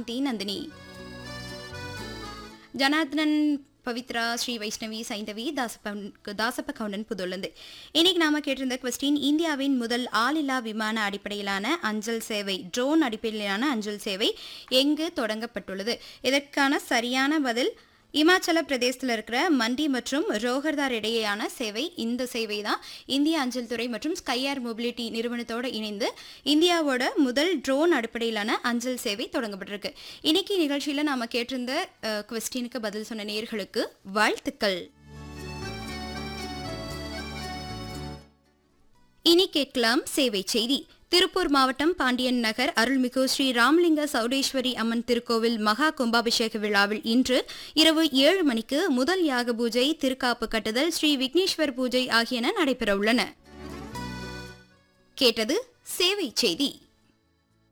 சாந்தி நந்தினி ஜனார்தனன் பவித்ரா ஸ்ரீ வைஷ்ணவி சைந்தவி தாசப்பன் தாசப்ப கவுண்டன் புதுள்ளது இன்னைக்கு நாம கேட்டிருந்த கொஸ்டின் இந்தியாவின் முதல் ஆளில்லா விமான அடிப்படையிலான அஞ்சல் சேவை ட்ரோன் அடிப்படையிலான அஞ்சல் சேவை எங்கு தொடங்கப்பட்டுள்ளது இதற்கான சரியான பதில் இமாச்சல பிரதேசத்தில் இருக்கிற மண்டி மற்றும் ரோகர்தார் இடையேயான சேவை இந்த சேவை தான் இந்திய அஞ்சல் துறை மற்றும் ஸ்கைஏர் மொபிலிட்டி நிறுவனத்தோடு இணைந்து இந்தியாவோட முதல் ட்ரோன் அடிப்படையிலான அஞ்சல் சேவை தொடங்கப்பட்டிருக்கு இன்னைக்கு நிகழ்ச்சியில் நாம கேட்டிருந்த கொஸ்டினுக்கு பதில் சொன்ன நேயர்களுக்கு வாழ்த்துக்கள் இனி கேட்கலாம் சேவை செய்தி திருப்பூர் மாவட்டம் பாண்டியன் நகர் அருள்மிகு ஸ்ரீ ராமலிங்க சௌடேஸ்வரி அம்மன் திருக்கோவில் மகா கும்பாபிஷேக விழாவில் இன்று இரவு ஏழு மணிக்கு முதல் யாக பூஜை திருக்காப்பு கட்டுதல் ஸ்ரீ விக்னேஸ்வர் பூஜை ஆகியன நடைபெறவுள்ளன கேட்டது சேவை செய்தி